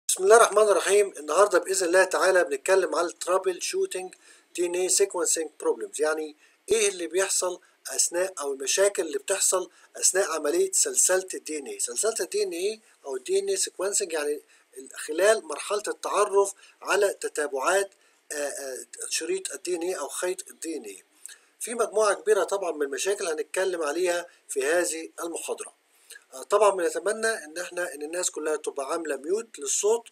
بسم الله الرحمن الرحيم النهارده باذن الله تعالى بنتكلم على الترابل شوتنج دي ان اي سيكونسنج بروبلمز يعني ايه اللي بيحصل اثناء او المشاكل اللي بتحصل اثناء عمليه سلسله الدي ان اي سلسله الدي ان اي او الدي ان اي سيكونسنج يعني خلال مرحله التعرف على تتابعات آه، آه، شريط الدي ان اي او خيط الدي ان اي في مجموعه كبيره طبعا من المشاكل هنتكلم عليها في هذه المحاضره آه، طبعا بنتمنى ان احنا ان الناس كلها تبقى عامله ميوت للصوت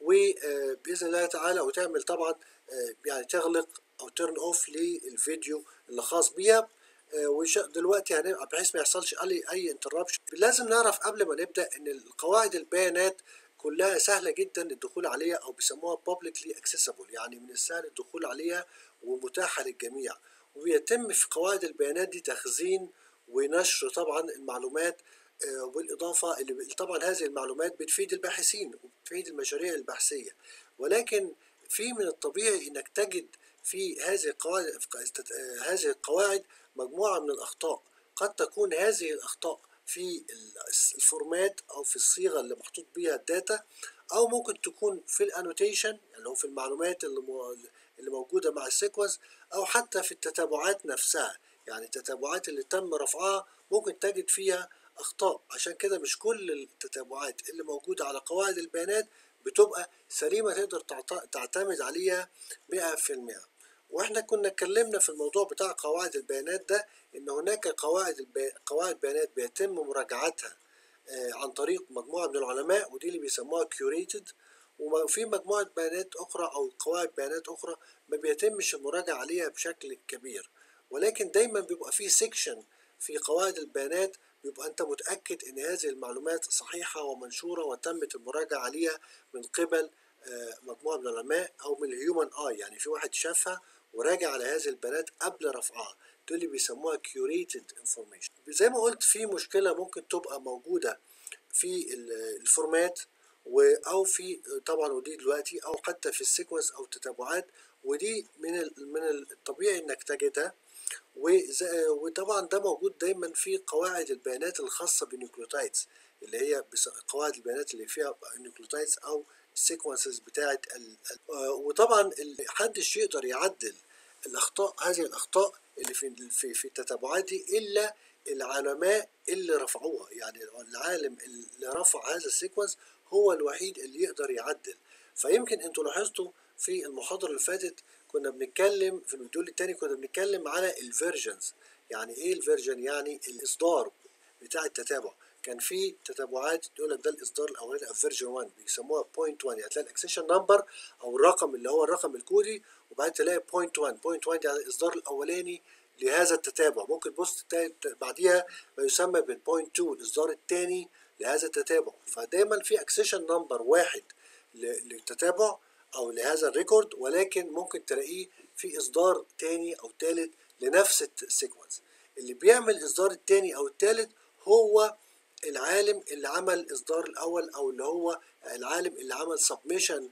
وباذن الله تعالى وتعمل طبعا آه، يعني تغلق او تيرن اوف للفيديو اللي خاص بيها آه، وش- دلوقتي هنبقى بحيث ما يحصلش اي اي انتربشن لازم نعرف قبل ما نبدا ان القواعد البيانات كلها سهله جدا الدخول عليها او بيسموها publicly accessible يعني من السهل الدخول عليها ومتاحه للجميع وبيتم في قواعد البيانات دي تخزين ونشر طبعا المعلومات آه، بالإضافة اللي طبعا هذه المعلومات بتفيد الباحثين وبتفيد المشاريع البحثية ولكن في من الطبيعي انك تجد في هذه القواعد آه، هذه القواعد مجموعة من الأخطاء قد تكون هذه الأخطاء في الفورمات أو في الصيغة اللي محطوط بيها الداتا أو ممكن تكون في الانوتيشن اللي هو في المعلومات اللي مو- اللي موجودة مع السيكونس أو حتى في التتابعات نفسها يعني التتابعات اللي تم رفعها ممكن تجد فيها أخطاء عشان كده مش كل التتابعات اللي موجودة على قواعد البيانات بتبقى سليمة تقدر تعت- تعتمد عليها 100% واحنا كنا اتكلمنا في الموضوع بتاع قواعد البيانات ده ان هناك قواعد البي... قواعد بيانات بيتم مراجعتها آه، عن طريق مجموعة من العلماء ودي اللي بيسموها curated وفي مجموعة بيانات أخرى أو قواعد بيانات أخرى ما بيتمش المراجعة عليها بشكل كبير ولكن دايما بيبقى في سيكشن في قواعد البيانات بيبقى أنت متأكد إن هذه المعلومات صحيحة ومنشورة وتمت المراجعة عليها من قبل آه، مجموعة من العلماء أو من الهيومن آي يعني في واحد شافها وراجع على هذه البيانات قبل رفعها دول اللي بيسموها curated information زي ما قلت في مشكلة ممكن تبقى موجودة في ال- الفورمات و- او في طبعا ودي دلوقتي او حتى في السيكونس او التتابعات ودي من ال- من الطبيعي انك تجدها وز- وطبعا ده موجود دايما في قواعد البيانات الخاصه بالنيوكليوتايدز اللي هي بس- قواعد البيانات اللي فيها النيوكليوتايدز او السيكونسز بتاعه ال- ال- آه، وطبعا ال- محدش يقدر يعدل الاخطاء هذه الاخطاء اللي في في في التتابعات دي الا العلماء اللي رفعوها يعني العالم اللي رفع هذا السيكونس هو الوحيد اللي يقدر يعدل فيمكن انتوا لاحظتوا في المحاضرة اللي فاتت كنا بنتكلم في المديول التاني كنا بنتكلم على الفيرجنز يعني ايه الفيرجن يعني الاصدار بتاع التتابع كان في تتابعات يقول لك ده الاصدار الاولاني او فيرجن 1 بيسموها بوينت 1 يعني تلاقي الاكسشن نمبر او الرقم اللي هو الرقم الكودي وبعدين تلاقي بوينت 1 بوينت 1 يعني الاصدار الاولاني لهذا التتابع ممكن بص تلاقي بعديها ما يسمى بالبوينت 2 الاصدار الثاني لهذا التتابع فدايما في اكسشن نمبر واحد ل- للتتابع او لهذا الريكورد ولكن ممكن تلاقيه في اصدار تاني او تالت لنفس السيكونس اللي بيعمل الاصدار التاني او التالت هو العالم اللي عمل الاصدار الاول او اللي هو العالم اللي عمل سبمشن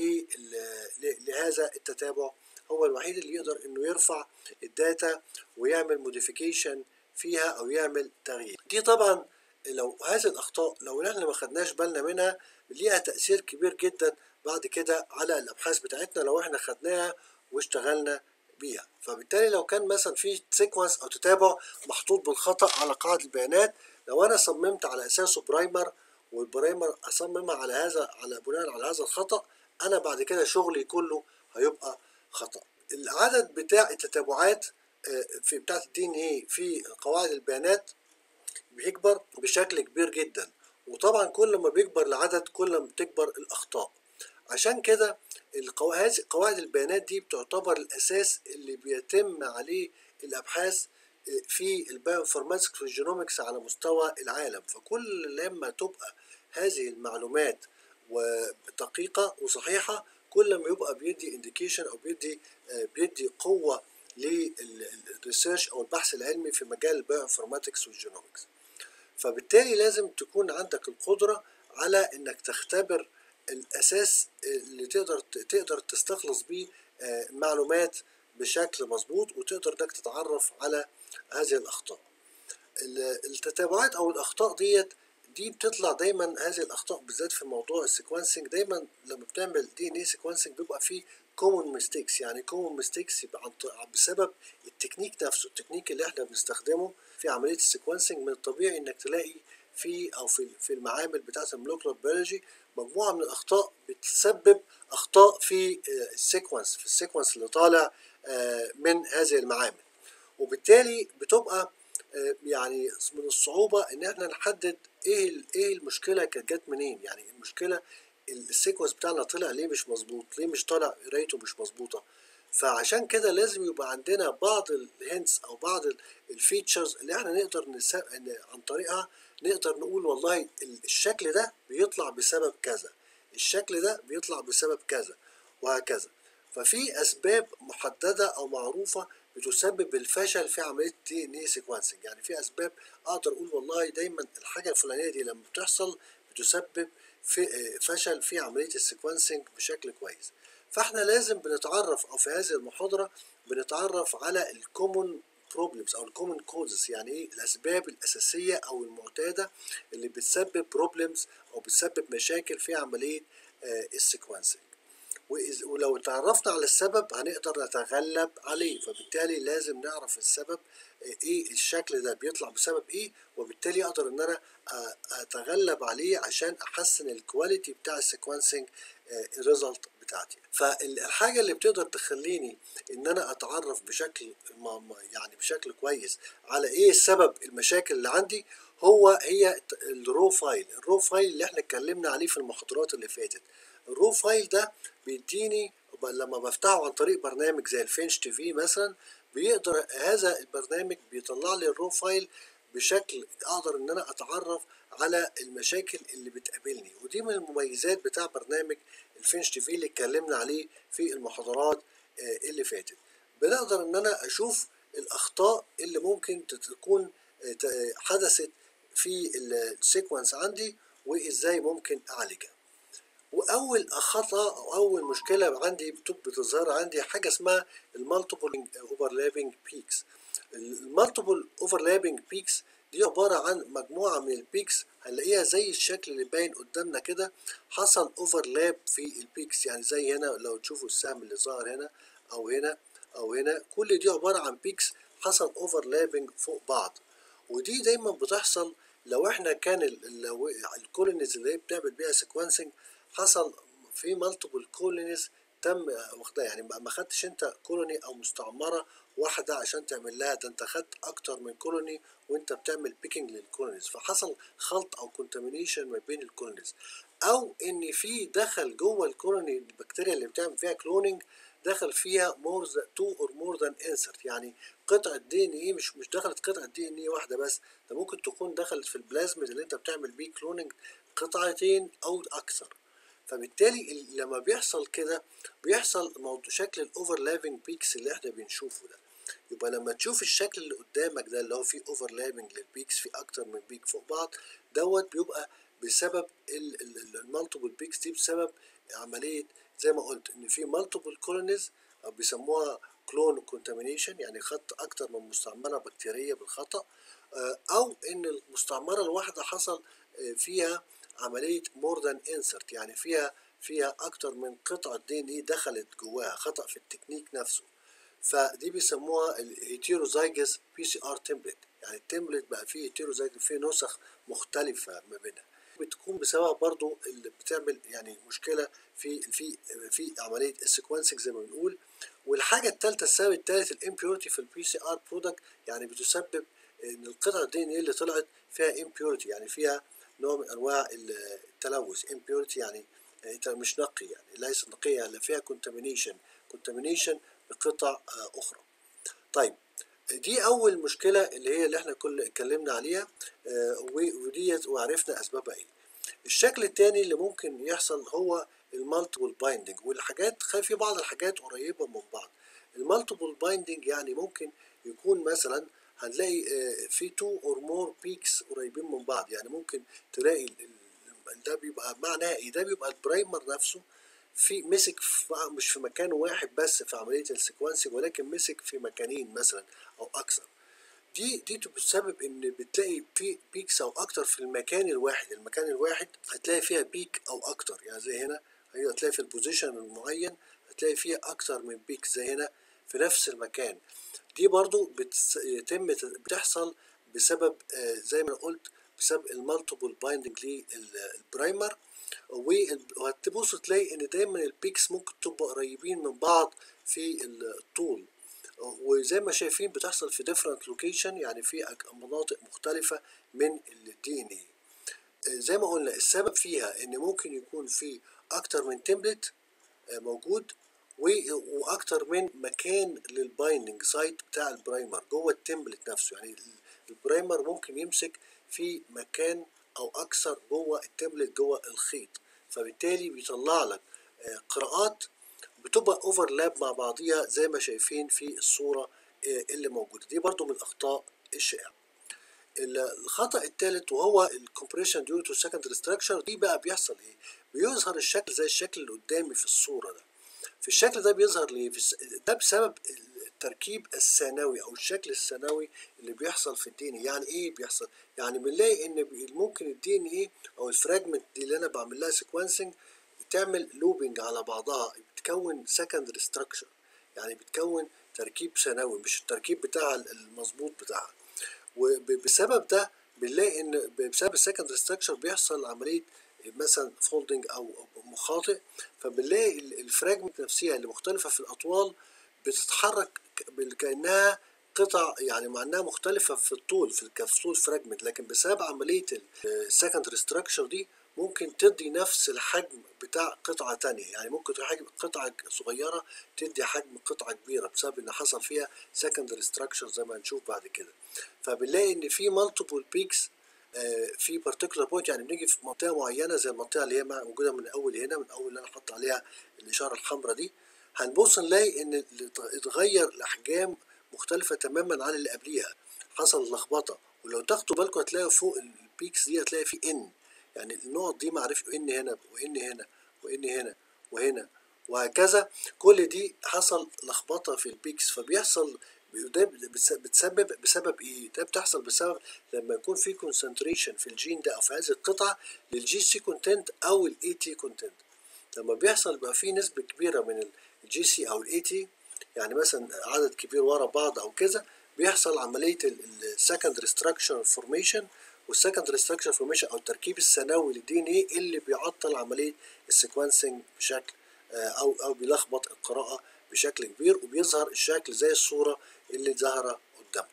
لهذا التتابع هو الوحيد اللي يقدر انه يرفع الداتا ويعمل موديفيكيشن فيها او يعمل تغيير دي طبعا لو هذه الاخطاء لو احنا ما خدناش بالنا منها ليها تاثير كبير جدا بعد كده على الابحاث بتاعتنا لو احنا خدناها واشتغلنا بيها فبالتالي لو كان مثلا في سيكونس او تتابع محطوط بالخطا على قاعده البيانات لو انا صممت على اساسه برايمر والبرايمر اصممها على هذا على بناء على هذا الخطا انا بعد كده شغلي كله هيبقى خطا العدد بتاع التتابعات آه، في بتاعه الدي ان ايه في قواعد البيانات بيكبر بشكل كبير جدا وطبعا كل ما بيكبر العدد كل ما بتكبر الاخطاء عشان كده القوا- هذه قواعد البيانات دي بتعتبر الاساس اللي بيتم عليه الابحاث في البايوانفورماتكس والجينومكس على مستوى العالم فكل لما تبقى هذه المعلومات ودقيقة وصحيحة كل ما يبقى بيدي انديكيشن او بيدي آه، بيدي قوة للريسيرش او البحث العلمي في مجال البايوانفورماتكس والجينومكس فبالتالي لازم تكون عندك القدرة على انك تختبر الاساس اللي تقدر تقدر تستخلص بيه آه، معلومات بشكل مظبوط وتقدر انك تتعرف على هذه الاخطاء ال- التتابعات او الاخطاء ديت دي بتطلع دايما هذه الاخطاء بالذات في موضوع السيكونسنج دايما لما بتعمل دي ان اي سيكونسنج بيبقى فيه كومن ميستيكس يعني كومن ميستيكس يبقى عن ط- بسبب التكنيك نفسه التكنيك اللي احنا بنستخدمه في عمليه السيكونسنج من الطبيعي انك تلاقي في او في في المعامل بتاعه المولكيولر بيولوجي مجموعه من الاخطاء بتسبب اخطاء في آه، السيكونس في السيكونس اللي طالع آه، من هذه المعامل وبالتالي بتبقى آه، يعني من الصعوبة إن إحنا نحدد إيه ال- إيه المشكلة كانت جت منين يعني المشكلة السيكونس بتاعنا طلع ليه مش مظبوط ليه مش طالع قرايته مش مظبوطة فعشان كده لازم يبقى عندنا بعض الهنتس أو بعض الفيتشرز اللي إحنا نقدر نس... إن عن طريقها نقدر نقول والله ال- الشكل ده بيطلع بسبب كذا الشكل ده بيطلع بسبب كذا وهكذا ففي اسباب محدده او معروفه بتسبب الفشل في عمليه دي ان اي سيكونسنج يعني في اسباب اقدر اقول والله دايما الحاجه الفلانيه دي لما بتحصل بتسبب في آه، فشل في عمليه السيكونسنج بشكل كويس فاحنا لازم بنتعرف او في هذه المحاضره بنتعرف على الكومون بروبلمز او الكومون كوزز يعني ايه الاسباب الاساسيه او المعتاده اللي بتسبب بروبلمز او بتسبب مشاكل في عمليه السيكونسنج وإذ- ولو تعرفنا على السبب هنقدر نتغلب عليه فبالتالي لازم نعرف السبب آه، ايه الشكل ده بيطلع بسبب ايه وبالتالي اقدر ان انا آه، اتغلب عليه عشان احسن الكواليتي بتاع السيكونسنج الريزلت بتاعتي فالحاجه اللي بتقدر تخليني ان انا اتعرف بشكل ما ما- يعني بشكل كويس على ايه السبب المشاكل اللي عندي هو هي الرو فايل الرو فايل اللي احنا اتكلمنا عليه في المحاضرات اللي فاتت الرو فايل ده بيديني ب- لما بفتحه عن طريق برنامج زي الفينش تي في مثلا بيقدر هذا البرنامج بيطلع لي الرو فايل بشكل اقدر ان انا اتعرف على المشاكل اللي بتقابلني ودي من المميزات بتاع برنامج الفينش تي في اللي اتكلمنا عليه في المحاضرات آه، اللي فاتت بنقدر ان انا اشوف الاخطاء اللي ممكن تكون آه، ت- حدثت في السيكونس عندي وازاي ممكن اعالجها واول خطا او اول مشكله عندي بتب- بتظهر عندي حاجه اسمها المالتيبل اوفرلابنج بيكس المالتيبل اوفرلابنج بيكس دي عباره عن مجموعه من البيكس هنلاقيها زي الشكل اللي باين قدامنا كده حصل اوفرلاب في البيكس يعني زي هنا لو تشوفوا السهم اللي ظهر هنا او هنا او هنا كل دي عباره عن بيكس حصل اوفرلابنج فوق بعض ودي دايما بتحصل لو احنا كان ال- لو الكولونيز اللي هي بتعمل بيها سيكونسنج حصل في مالتيبل كولونيز تم واخدها يعني ما ما خدتش انت كولوني او مستعمره واحده عشان تعمل لها ده انت خدت اكتر من كولوني وانت بتعمل بيكنج للكولونيز فحصل خلط او كونتامينيشن ما بين الكولونيز او ان في دخل جوه الكولوني البكتيريا اللي بتعمل فيها كلوننج دخل فيها مور تو اور مور ذان انسرت يعني قطعه دي ان ايه مش مش دخلت قطعه دي ان ايه واحده بس ده ممكن تكون دخلت في البلازميد اللي انت بتعمل بيه كلوننج قطعتين او اكثر فبالتالي ال- لما بيحصل كده بيحصل موضوع شكل الاوفرلابنج بيكس اللي احنا بنشوفه ده يبقى لما تشوف الشكل اللي قدامك ده اللي هو فيه اوفرلابنج للبيكس في اكتر من بيك فوق بعض دوت بيبقى بسبب المالتيبل بيكس دي بسبب عمليه زي ما قلت ان في مالتيبل كولونيز او بيسموها كلون كونتامينيشن يعني خدت اكتر من مستعمره بكتيريه بالخطا آه، او ان المستعمره الواحده حصل آه، فيها عمليه مور ذان انسرت يعني فيها فيها اكتر من قطعه دي ان ايه دخلت جواها خطا في التكنيك نفسه فدي بيسموها الهيتيروزايجس بي سي ار تمبلت يعني التمبلت بقى فيه هيتيروزايجس فيه نسخ مختلفه ما بينها بتكون بسبب برضو اللي بتعمل يعني مشكله في في في عمليه السيكونسنج زي ما بنقول والحاجه الثالثه السبب الثالث الامبيورتي في البي سي ار برودكت يعني بتسبب ان القطعه الدي ان ايه اللي طلعت فيها امبيورتي يعني فيها نوع من انواع التلوث امبيورتي يعني انت مش نقي يعني ليست نقيه يعني فيها كونتامينيشن كونتامينيشن بقطع آه، اخرى طيب دي اول مشكله اللي هي اللي احنا كل اتكلمنا عليها آه، و- وديت وعرفنا اسبابها ايه الشكل التاني اللي ممكن يحصل هو المالتيبل بايندنج والحاجات خ- في بعض الحاجات قريبه من بعض المالتيبل بايندنج يعني ممكن يكون مثلا هنلاقي آه، في تو اور مور بيكس قريبين من بعض يعني ممكن تلاقي ال- ال- ده بيبقى معناها ايه ده بيبقى البرايمر نفسه في مسك في مش في مكان واحد بس في عمليه السيكونسنج ولكن مسك في مكانين مثلا او اكثر دي دي بتسبب ان بتلاقي في بيكس او اكتر في المكان الواحد المكان الواحد هتلاقي فيها بيك او اكتر يعني زي هنا هي هتلاقي في البوزيشن المعين هتلاقي فيها اكتر من بيك زي هنا في نفس المكان دي برضو بتتم بتحصل بسبب آه زي ما قلت بسبب المالتيبل بايندنج للبرايمر وهتبص تلاقي ان دايما البيكس ممكن تبقى قريبين من بعض في الطول وزي ما شايفين بتحصل في different location يعني في مناطق مختلفة من الدي ان اي زي ما قلنا السبب فيها ان ممكن يكون في اكتر من تمبلت موجود واكتر من مكان للبايندنج سايت بتاع البرايمر جوه التمبلت نفسه يعني البرايمر ممكن يمسك في مكان او اكثر جوه التمبلت جوه الخيط فبالتالي بيطلع لك قراءات بتبقى اوفرلاب مع بعضيها زي ما شايفين في الصورة اللي موجودة دي برضو من اخطاء الشائعة الخطأ الثالث وهو الكومبريشن ديو تو سكندري ستراكشر دي بقى بيحصل ايه بيظهر الشكل زي الشكل اللي قدامي في الصورة ده في الشكل ده بيظهر ليه ده بسبب التركيب الثانوي او الشكل الثانوي اللي بيحصل في الدي ان يعني ايه بيحصل يعني بنلاقي ان ممكن الدي ان ايه او الفراجمنت دي اللي انا بعمل لها سيكونسنج تعمل لوبينج على بعضها بتكون سكندري ستراكشر يعني بتكون تركيب ثانوي مش التركيب بتاعها المظبوط بتاعها وبسبب ده بنلاقي ان بسبب السكندري ستراكشر بيحصل عمليه مثلا فولدنج او مخاطئ فبنلاقي الفراجمنت نفسها اللي مختلفه في الاطوال بتتحرك كانها قطع يعني مع انها مختلفه في الطول في الكبسول فراجمنت لكن بسبب عمليه السكندري ستراكشر دي ممكن تدي نفس الحجم بتاع قطعة تانية يعني ممكن حجم قطعة صغيرة تدي حجم قطعة كبيرة بسبب ان حصل فيها secondary structure زي ما هنشوف بعد كده فبنلاقي ان في multiple peaks في particular point يعني بنيجي في منطقة معينة زي المنطقة اللي هي موجودة من أول هنا من أول اللي أنا حاطط عليها الإشارة الحمراء دي هنبص نلاقي إن اتغير الأحجام مختلفة تماما عن اللي قبليها حصل لخبطة ولو تاخدوا بالكم هتلاقوا فوق البيكس دي هتلاقي في إن يعني النقط دي معرفش ان هنا وان هنا وان هنا وهنا وهكذا كل دي حصل لخبطه في البيكس فبيحصل ده بتسبب بسبب ايه؟ ده بتحصل بسبب لما يكون في كونسنتريشن في الجين ده او في هذه القطعه للجي سي كونتنت او الاي تي كونتنت لما بيحصل بقى في نسبه كبيره من الجي سي او الاي تي يعني مثلا عدد كبير ورا بعض او كذا بيحصل عمليه السكندري ستراكشر فورميشن والسكندري ستراكشر فورميشن او التركيب الثانوي للدي ان ايه اللي بيعطل عمليه السيكونسنج بشكل او او بيلخبط القراءه بشكل كبير وبيظهر الشكل زي الصوره اللي ظاهره قدامكم.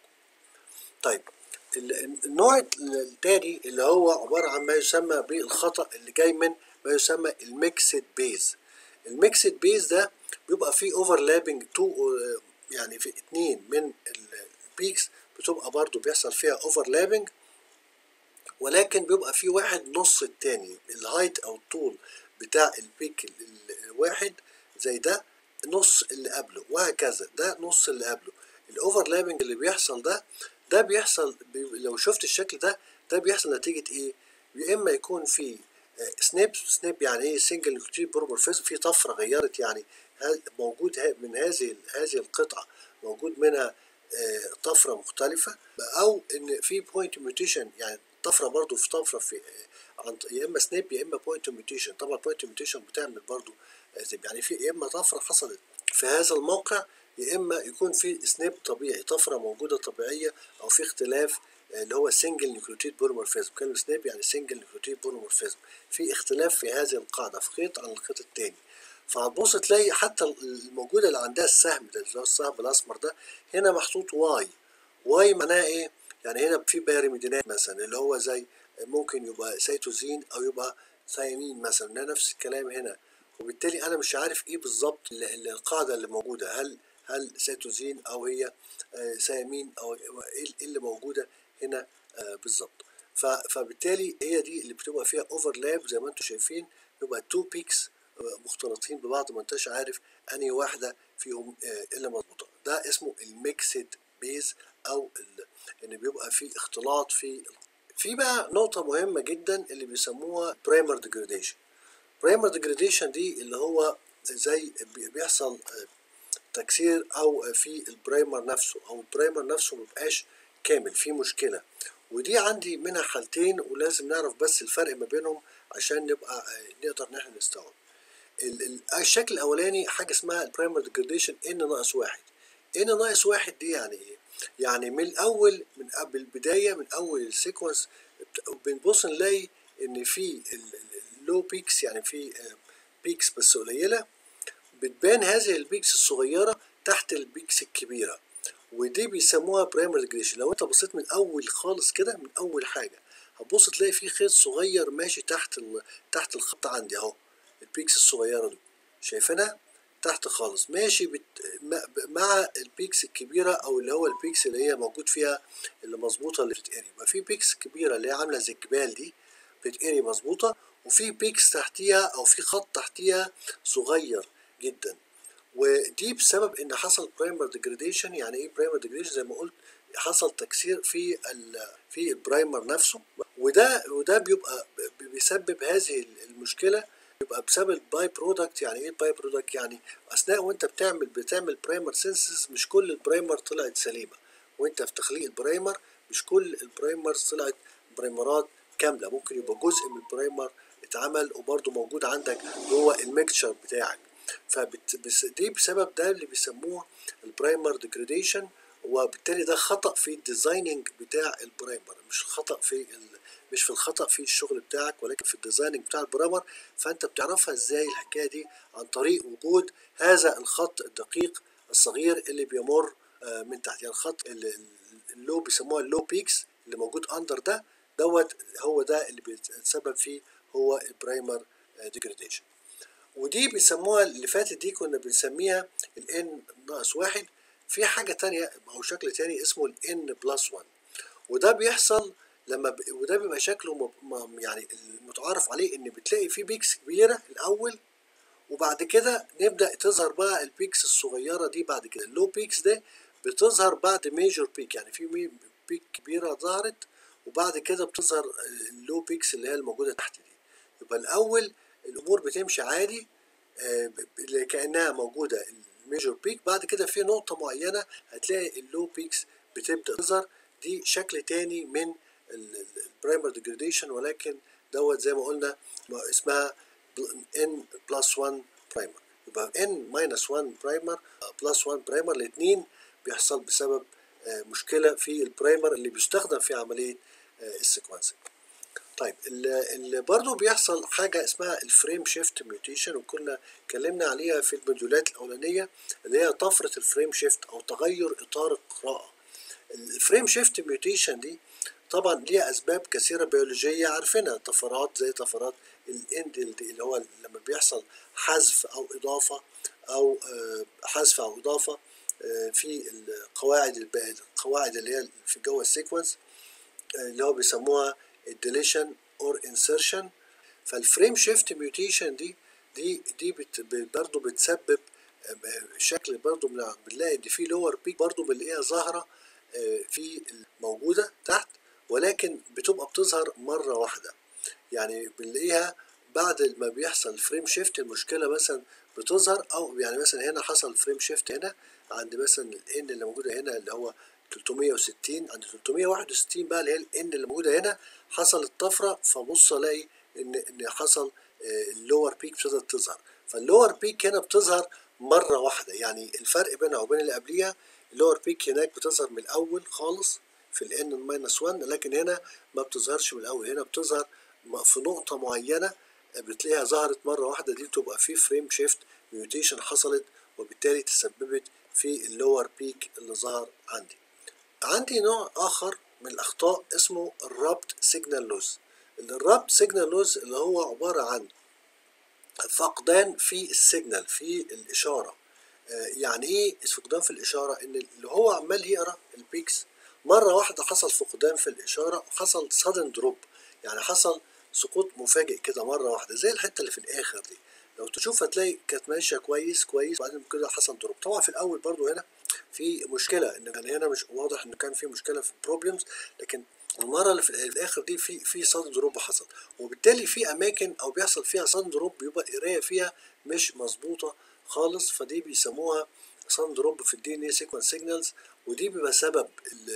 طيب النوع الثاني اللي هو عباره عن ما يسمى بالخطا اللي جاي من ما يسمى الميكسد بيز. الميكسد بيز ده بيبقى فيه اوفرلابنج تو يعني في اتنين من البيكس بتبقى برضو بيحصل فيها اوفرلابنج ولكن بيبقى في واحد نص التاني الهايت او الطول بتاع البيك الواحد زي ده نص اللي قبله وهكذا ده نص اللي قبله الاوفرلابنج اللي بيحصل ده ده بيحصل لو شفت الشكل ده ده بيحصل نتيجة ايه يا اما يكون في سنيب سنيب يعني ايه سنجل نيوكليد برومورفيزم في طفرة غيرت يعني موجود من هذه هذه القطعة موجود منها طفرة مختلفة او ان في بوينت ميوتيشن يعني طفره برضو في طفره في عن يا اما سنيب يا اما بوينت ميوتيشن طبعا بوينت ميوتيشن بتعمل برضو يعني في يا اما طفره حصلت في هذا الموقع يا اما يكون في سنيب طبيعي طفره موجوده طبيعيه او في اختلاف اللي هو سنجل نيوكليوتيد بوليمورفيزم كلمه سنيب يعني سنجل نيوكليوتيد بوليمورفيزم في اختلاف في هذه القاعده في خيط عن الخيط الثاني فهتبص تلاقي حتى الموجوده اللي عندها السهم ده اللي هو السهم الاسمر ده هنا محطوط واي واي معناها ايه؟ يعني هنا في بيرميدينات مثلا اللي هو زي ممكن يبقى سيتوزين او يبقى ثيامين مثلا ده نفس الكلام هنا وبالتالي انا مش عارف ايه بالظبط القاعده اللي موجوده هل هل سيتوزين او هي ثيامين او ايه اللي موجوده هنا بالظبط فبالتالي هي دي اللي بتبقى فيها اوفرلاب زي ما انتم شايفين بيبقى تو بيكس مختلطين ببعض ما انتش عارف انهي واحده فيهم اللي مظبوطه ده اسمه الميكسد بيز او ان بيبقى في اختلاط في في بقى نقطة مهمة جدا اللي بيسموها برايمر ديجريديشن برايمر ديجريديشن دي اللي هو زي بيحصل تكسير او في البرايمر نفسه او البرايمر نفسه مبقاش كامل في مشكله ودي عندي منها حالتين ولازم نعرف بس الفرق ما بينهم عشان نبقى آه، نقدر ان احنا نستوعب ال- ال- الشكل الاولاني حاجه اسمها البرايمر ديجريديشن ان ناقص واحد ان ناقص واحد دي يعني ايه يعني من الاول من قبل البدايه من اول السيكونس بنبص نلاقي ان في اللو بيكس يعني في بيكس بس قليله بتبان هذه البيكس الصغيره تحت البيكس الكبيره ودي بيسموها برايمر ديجريشن لو انت بصيت من اول خالص كده من اول حاجه هتبص تلاقي في خيط صغير ماشي تحت ال... تحت الخط عندي اهو البيكس الصغيره دي شايفينها تحت خالص ماشي بت... م- مع البيكس الكبيره او اللي هو البيكس اللي هي موجود فيها اللي مظبوطه اللي بتتقري يبقى في بيكس كبيره اللي هي عامله زي الجبال دي بتتقري مظبوطه وفي بيكس تحتيها او في خط تحتيها صغير جدا ودي بسبب ان حصل برايمر ديجريديشن يعني ايه برايمر ديجريديشن زي ما قلت حصل تكسير في ال في البرايمر نفسه وده وده بيبقى ب- بيسبب هذه المشكله بيبقى بسبب الباي برودكت يعني ايه الباي برودكت يعني اثناء وانت بتعمل بتعمل برايمر سينسز مش كل البرايمر طلعت سليمه وانت في تخليق البرايمر مش كل البرايمرز طلعت برايمرات كامله ممكن يبقى جزء من البرايمر اتعمل وبرضه موجود عندك جوه الميكتشر بتاعك فدي بسبب ده اللي بيسموه البرايمر ديجريديشن وبالتالي ده خطأ في الديزايننج بتاع البرايمر مش خطأ في ال... مش في الخطأ في الشغل بتاعك ولكن في الديزايننج بتاع البرايمر فانت بتعرفها ازاي الحكايه دي عن طريق وجود هذا الخط الدقيق الصغير اللي بيمر آه، من تحت يعني الخط اللي اللو بيسموها اللو بيكس اللي موجود اندر ده دوت هو ده اللي بيتسبب فيه هو البرايمر ديجريديشن ودي بيسموها اللي فاتت دي كنا بنسميها ال n ناقص واحد في حاجة تانية أو شكل تاني اسمه ال n بلس 1 وده بيحصل لما ب... وده بيبقى شكله م... م... يعني المتعارف عليه إن بتلاقي فيه بيكس كبيرة الأول وبعد كده نبدأ تظهر بقى البيكس الصغيرة دي بعد كده اللو بيكس ده بتظهر بعد ميجور بيك يعني في مي- بيك كبيرة ظهرت وبعد كده بتظهر اللو بيكس اللي هي الموجودة تحت دي يبقى الأول الأمور بتمشي عادي آه، ب- اللي كأنها موجودة الميجور بيك بعد كده في نقطة معينة هتلاقي اللو بيكس بتبدأ تظهر دي شكل تاني من البرايمر ديجريديشن ولكن دوت زي ما قلنا ما اسمها n بلس 1 برايمر يبقى n ماينس 1 برايمر بلس 1 برايمر الاثنين بيحصل بسبب آه، مشكلة في البرايمر اللي بيستخدم في عملية السيكونسنج طيب اللي برضه بيحصل حاجة اسمها الفريم شيفت ميوتيشن وكنا اتكلمنا عليها في الموديولات الأولانية اللي هي طفرة الفريم شيفت أو تغير إطار القراءة الفريم شيفت ميوتيشن دي طبعا ليها أسباب كثيرة بيولوجية عارفينها طفرات زي طفرات الاندل دي اللي هو لما بيحصل حذف أو إضافة أو آه، حذف أو إضافة آه، في القواعد الب- القواعد اللي هي في جوه السيكونس اللي هو بيسموها الديليشن اور انسرشن فالفريم شيفت ميوتيشن دي دي دي بت برضه بتسبب آه، شكل برضه من- بنلاقي ان في لور بيك برضه بنلاقيها ظاهره آه، في موجوده تحت ولكن بتبقى بتظهر مره واحده يعني بنلاقيها بعد ما بيحصل فريم شيفت المشكله مثلا بتظهر او يعني مثلا هنا حصل فريم شيفت هنا عند مثلا الان اللي موجوده هنا اللي هو 360 عند 361 بقى اللي هي الان اللي موجوده هنا حصلت طفره فبص الاقي ان ان حصل اللور بيك ابتدت تظهر فاللور بيك هنا بتظهر مره واحده يعني الفرق بينها وبين اللي قبليها اللور بيك هناك بتظهر من الاول خالص في الان ماينس 1 لكن هنا ما بتظهرش من الاول هنا بتظهر م- في نقطه معينه بتلاقيها ظهرت مره واحده دي تبقى في فريم شيفت ميوتيشن حصلت وبالتالي تسببت في اللور بيك اللي ظهر عندي عندي نوع آخر من الأخطاء اسمه الرابط سيجنال لوز الرابط سيجنال لوز اللي هو عبارة عن فقدان في السيجنال في الإشارة آه، يعني إيه فقدان في الإشارة إن اللي هو عمال يقرأ البيكس مرة واحدة حصل فقدان في الإشارة وحصل sudden دروب يعني حصل سقوط مفاجئ كده مرة واحدة زي الحتة اللي في الآخر دي لو تشوف هتلاقي كانت ماشية كويس كويس وبعدين كده حصل دروب طبعا في الأول برضو هنا في مشكلة إن كان هنا مش واضح إن كان في مشكلة في البروبلمز لكن المرة اللي في الآخر دي في في صدى دروب حصل وبالتالي في أماكن أو بيحصل فيها صدى دروب بيبقى القراية فيها مش مظبوطة خالص فدي بيسموها صن دروب في الدي ان اي سيكونس سيجنالز ودي بيبقى سبب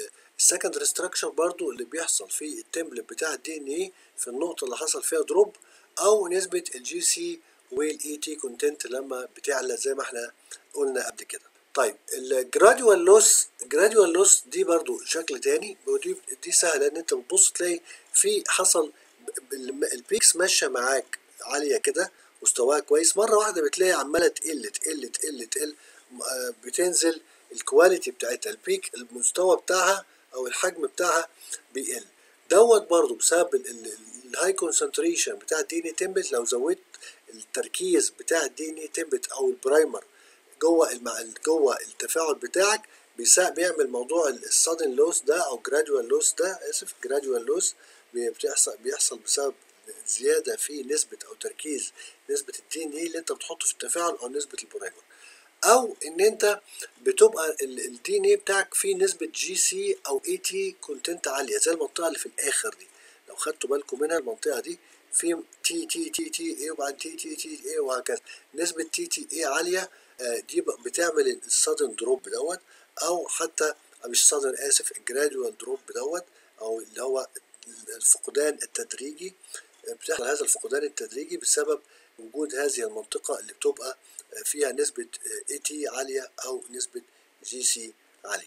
السكندري ستراكشر برضو اللي بيحصل في التمبلت بتاع الدي ان ايه في النقطة اللي حصل فيها دروب او نسبة الجي سي والاي تي كونتنت لما بتعلى زي ما احنا قلنا قبل كده طيب الجراديوال لوس جراديوال لوس دي برضو شكل تاني ودي دي سهله ان انت بتبص تلاقي في حصل البيكس ماشيه معاك عاليه كده مستواها كويس مره واحده بتلاقي عماله تقل تقل تقل تقل بتنزل الكواليتي بتاعتها البيك المستوى بتاعها او الحجم بتاعها بيقل دوت برضو بسبب الهاي كونسنتريشن بتاع الدي ان تمبت لو زودت التركيز بتاع الدي ان تمبت او البرايمر جوه المع... جوه التفاعل بتاعك بيعمل موضوع السادن لوس ده او جراديوال لوس ده اسف جراديوال لوس بيحصل بيحصل بسبب زياده في نسبه او تركيز نسبه الدي ان اي اللي انت بتحطه في التفاعل او نسبه البرايمر او ان انت بتبقى الدي ان اي بتاعك فيه نسبه جي سي او اي تي كونتنت عاليه زي المنطقه اللي في الاخر دي لو خدتوا بالكم منها المنطقه دي في تي تي تي تي اي وبعدين تي تي تي اي وهكذا نسبه تي تي اي عاليه دي بتعمل السادن دروب دوت او حتى مش سادن اسف الجراديوال دروب دوت او اللي هو الفقدان التدريجي بتحصل هذا الفقدان التدريجي بسبب وجود هذه المنطقة اللي بتبقى فيها نسبة اي تي عالية او نسبة جي سي عالية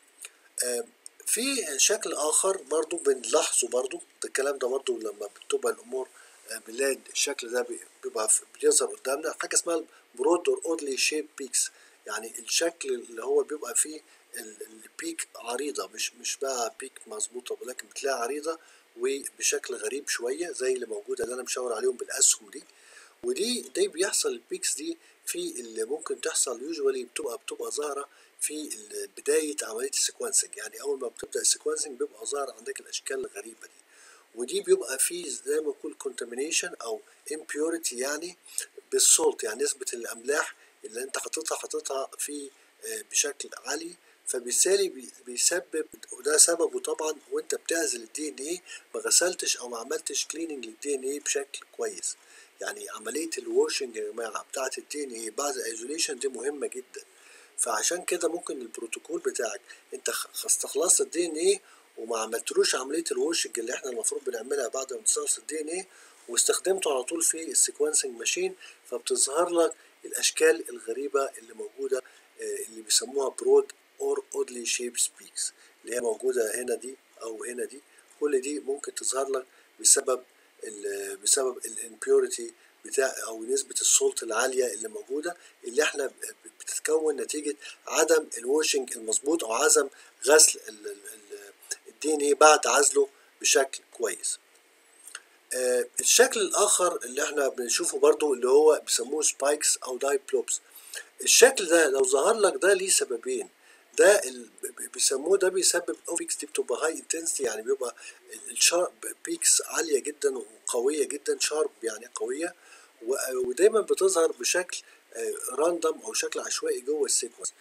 في شكل اخر برضو بنلاحظه برضو ده الكلام ده برضو لما بتبقى الامور بنلاقي الشكل ده بيبقى بيظهر قدامنا حاجه اسمها برود اور اودلي شيب بيكس يعني الشكل اللي هو بيبقى فيه البيك عريضه مش مش بقى بيك مظبوطه ولكن بتلاقيها عريضه وبشكل غريب شويه زي اللي موجوده اللي انا مشاور عليهم بالاسهم دي ودي دي بيحصل البيكس دي في اللي ممكن تحصل يوجوالي بتبقى بتبقى ظاهره في بدايه عمليه السيكونسنج يعني اول ما بتبدا السيكونسنج بيبقى ظاهر عندك الاشكال الغريبه دي ودي بيبقى فيه زي ما نقول كونتامينيشن او impurity يعني بالسولت يعني نسبة الأملاح اللي أنت حاططها حاططها في بشكل عالي فبالتالي بيسبب وده سببه طبعا وانت بتعزل الدي ان ايه ما غسلتش او ما عملتش كليننج للدي ان ايه بشكل كويس يعني عمليه الواشنج يا جماعه بتاعه الدي ان ايه بعد الايزوليشن دي مهمه جدا فعشان كده ممكن البروتوكول بتاعك انت استخلصت الدي ان ايه وما عملتلوش عمليه الواشنج اللي احنا المفروض بنعملها بعد ما تستخلص الدي ان ايه واستخدمته على طول في السيكونسنج ماشين فبتظهر لك الاشكال الغريبه اللي موجوده اللي بيسموها برود اور اودلي شيب سبيكس اللي هي موجوده هنا دي او هنا دي كل دي ممكن تظهر لك بسبب ال بسبب الامبيوريتي بتاع او نسبه السولت العاليه اللي موجوده اللي احنا بتتكون نتيجه عدم الواشنج المظبوط او عدم غسل الدي ان ايه بعد عزله بشكل كويس آه الشكل الاخر اللي احنا بنشوفه برضو اللي هو بيسموه سبايكس او دايبلوبس الشكل ده لو ظهر لك ده ليه سببين ده بيسموه ده بيسبب بيكس دي بتبقى هاي انتنسيتي يعني بيبقى الشارب بيكس عاليه جدا وقويه جدا شارب يعني قويه ودايما بتظهر بشكل راندوم او شكل عشوائي جوه السيكونس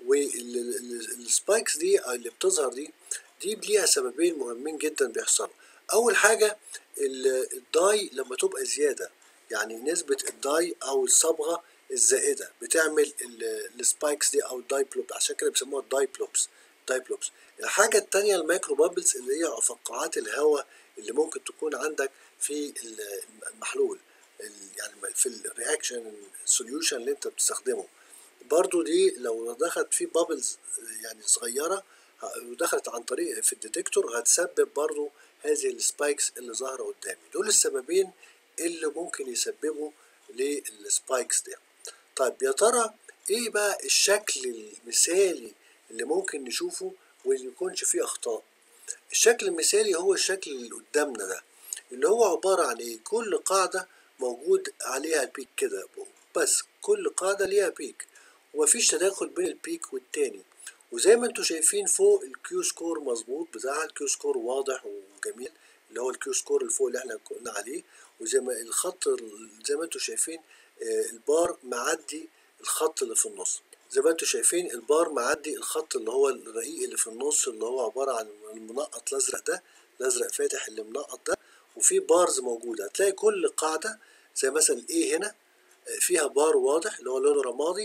والسبايكس دي اللي بتظهر دي دي ليها سببين مهمين جدا بيحصلوا اول حاجه الداي لما تبقى زياده يعني نسبه الداي او الصبغه الزائده بتعمل السبايكس دي او الدايبلوب عشان كده بيسموها الدايبلوبس دايبلوبس الحاجه الثانيه المايكرو بابلز اللي هي فقاعات الهواء اللي ممكن تكون عندك في المحلول يعني في الرياكشن سوليوشن اللي انت بتستخدمه برضو دي لو دخلت في بابلز يعني صغيره ودخلت عن طريق في الديتكتور هتسبب برضو هذه السبايكس اللي ظاهره قدامي دول السببين اللي ممكن يسببوا للسبايكس دي طيب يا ترى ايه بقى الشكل المثالي اللي ممكن نشوفه واللي يكونش فيه اخطاء الشكل المثالي هو الشكل اللي قدامنا ده اللي هو عبارة عن ايه كل قاعدة موجود عليها البيك كده بس كل قاعدة ليها بيك ومفيش تداخل بين البيك والتاني وزي ما انتم شايفين فوق الكيو سكور مظبوط بتاع الكيو سكور واضح وجميل اللي هو الكيو سكور اللي فوق اللي احنا قلنا عليه وزي ما الخط زي ما انتم شايفين البار معدي الخط اللي في النص زي ما انتم شايفين البار معدي الخط اللي هو الرقيق اللي في النص اللي هو عبارة عن المنقط الازرق ده الازرق فاتح اللي منقط ده وفي بارز موجودة هتلاقي كل قاعدة زي مثلا الايه هنا فيها بار واضح اللي هو لونه رمادي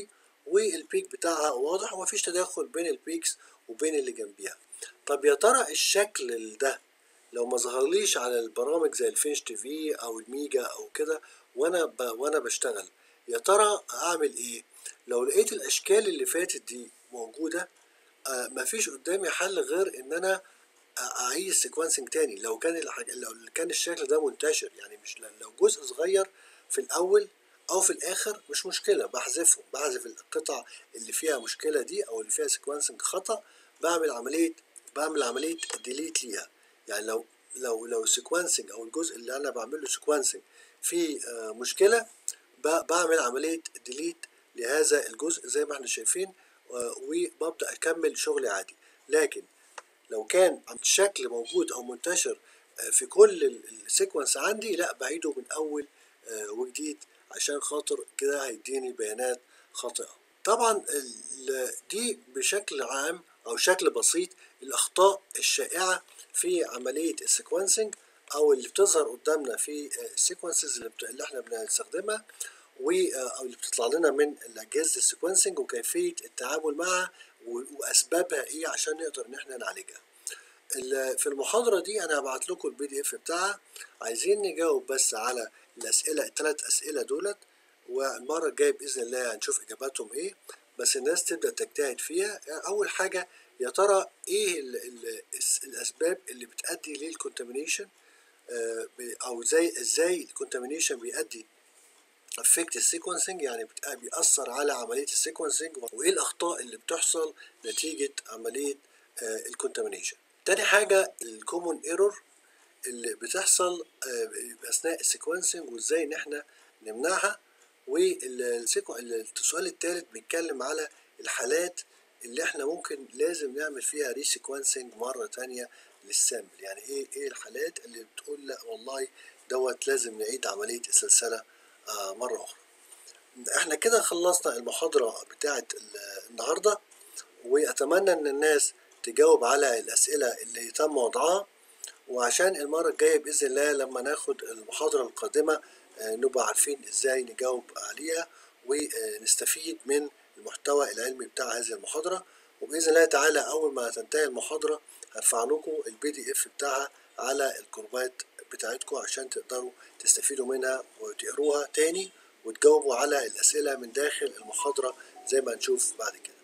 والبيك بتاعها واضح ومفيش تداخل بين البيكس وبين اللي جنبيها طب يا ترى الشكل ده لو ما ظهرليش على البرامج زي الفينش تي في او الميجا او كده وانا ب... وانا بشتغل يا ترى اعمل ايه لو لقيت الاشكال اللي فاتت دي موجوده آه مفيش قدامي حل غير ان انا اعيد سيكونسنج تاني لو كان الحاجة لو كان الشكل ده منتشر يعني مش لو جزء صغير في الاول او في الاخر مش مشكله بحذفه بحذف القطع اللي فيها مشكله دي او اللي فيها سيكونسنج خطا بعمل عمليه بعمل عمليه ديليت ليها يعني لو لو لو سيكونسنج او الجزء اللي انا بعمل له سيكونسنج فيه آه مشكله بعمل عمليه ديليت لهذا الجزء زي ما احنا شايفين آه وببدا اكمل شغلي عادي لكن لو كان الشكل موجود او منتشر آه في كل السيكونس عندي لا بعيده من اول وجديد عشان خاطر كده هيديني بيانات خاطئه طبعا دي بشكل عام او شكل بسيط الاخطاء الشائعه في عمليه السيكونسنج او اللي بتظهر قدامنا في السيكونسز اللي, اللي احنا بنستخدمها و او اللي بتطلع لنا من اجهزه السيكونسنج وكيفيه التعامل معها واسبابها ايه عشان نقدر ان احنا نعالجها في المحاضره دي انا هبعت لكم البي دي اف بتاعها عايزين نجاوب بس على الاسئله الثلاث اسئله دولت والمره الجايه باذن الله هنشوف اجاباتهم ايه بس الناس تبدا تجتهد فيها اول حاجه يا ترى ايه ال ال الاسباب اللي بتؤدي للكونتامينيشن او زي ازاي الكونتامينيشن بيؤدي افكت السيكونسنج يعني بيأثر على عمليه السيكونسنج وايه الاخطاء اللي بتحصل نتيجه عمليه الكونتامينيشن تاني حاجه الكومون ايرور اللي بتحصل اثناء السيكونسنج وازاي ان احنا نمنعها والسؤال الثالث بيتكلم على الحالات اللي احنا ممكن لازم نعمل فيها ريسيكونسنج مره تانية للسامبل يعني ايه ايه الحالات اللي بتقول لا والله دوت لازم نعيد عمليه السلسله آه مره اخرى احنا كده خلصنا المحاضره بتاعه النهارده واتمنى ان الناس تجاوب على الاسئله اللي تم وضعها وعشان المرة الجاية بإذن الله لما ناخد المحاضرة القادمة نبقى عارفين إزاي نجاوب عليها ونستفيد من المحتوى العلمي بتاع هذه المحاضرة وبإذن الله تعالى أول ما تنتهي المحاضرة هرفع لكم البي دي اف بتاعها على الجروبات بتاعتكم عشان تقدروا تستفيدوا منها وتقروها تاني وتجاوبوا على الأسئلة من داخل المحاضرة زي ما هنشوف بعد كده